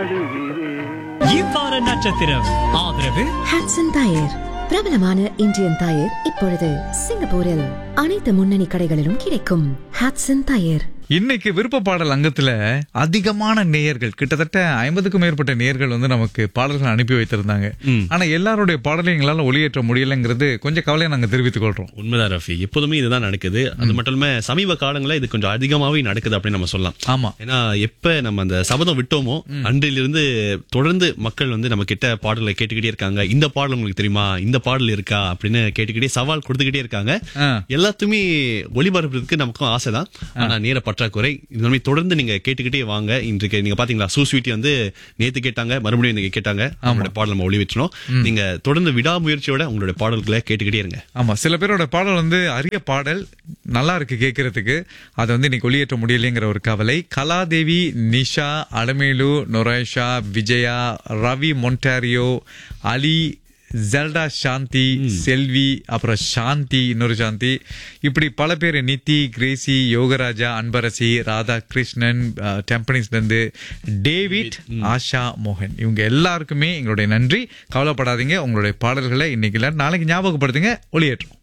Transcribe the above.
பாடுகிறேன் இவ்வார நட்சத்திரம் ஆதரவு ஹாட்சன் டயர் பிரபலமான இந்தியன் டயர் இப்பொழுது சிங்கப்பூரில் அனைத்து முன்னணி கடைகளிலும் கிடைக்கும் ஹாட்சன் டயர் இன்னைக்கு விருப்ப பாடல் அங்கத்துல அதிகமான நேயர்கள் கிட்டத்தட்ட ஐம்பதுக்கும் மேற்பட்ட நேயர்கள் வந்து நமக்கு பாடல்கள் அனுப்பி வைத்திருந்தாங்க ஆனா எல்லாருடைய பாடலையும் எங்களால ஒளியேற்ற முடியலங்கிறது கொஞ்சம் கவலையை நாங்க தெரிவித்துக் கொள்றோம் உண்மைதான் ரஃபி எப்போதுமே இதுதான் நடக்குது அது மட்டும் இல்லாம சமீப காலங்களில் இது கொஞ்சம் அதிகமாவே நடக்குது அப்படின்னு நம்ம சொல்லலாம் ஆமா ஏன்னா எப்ப நம்ம அந்த சபதம் விட்டோமோ அன்றிலிருந்து தொடர்ந்து மக்கள் வந்து நம்ம கிட்ட பாடலை கேட்டுக்கிட்டே இருக்காங்க இந்த பாடல் உங்களுக்கு தெரியுமா இந்த பாடல் இருக்கா அப்படின்னு கேட்டுக்கிட்டே சவால் கொடுத்துக்கிட்டே இருக்காங்க ஆ. எல்லாத்தையுமே ஒளிபரப்புறதுக்கு நமக்கும் ஆசைதான் ஆனா நேர பற்றாக்குறை இந்த மாதிரி தொடர்ந்து நீங்க கேட்டுக்கிட்டே வாங்க இன்றைக்கு நீங்க பாத்தீங்களா சூஸ்வீட்டி வந்து நேத்து கேட்டாங்க மறுபடியும் இன்னைக்கு கேட்டாங்க அவங்களோட பாடல் நம்ம ஒளிவிட்டணும் நீங்க தொடர்ந்து விடாமுயற்சியோட உங்களுடைய பாடல்களை கேட்டுக்கிட்டே இருங்க ஆமா சில பேரோட பாடல் வந்து அரிய பாடல் நல்லா இருக்கு கேட்கறதுக்கு அதை வந்து இன்னைக்கு ஒளியேற்ற முடியலைங்கிற ஒரு கவலை கலாதேவி நிஷா அலமேலு நொரேஷா விஜயா ரவி மொன்டாரியோ அலி ஜெல்டா சாந்தி செல்வி அப்புறம் சாந்தி இன்னொரு சாந்தி இப்படி பல பேர் நித்தி கிரேசி யோகராஜா அன்பரசி ராதா கிருஷ்ணன் அஹ், டெம்பனிஸ்ல இருந்து டேவிட் ஆஷா மோகன் இவங்க எல்லாருக்குமே எங்களுடைய நன்றி கவலைப்படாதீங்க உங்களுடைய பாடல்களை இன்னைக்கு இல்ல நாளைக்கு ஞாபகப்படுத்துங்க ஒளியேற்றும்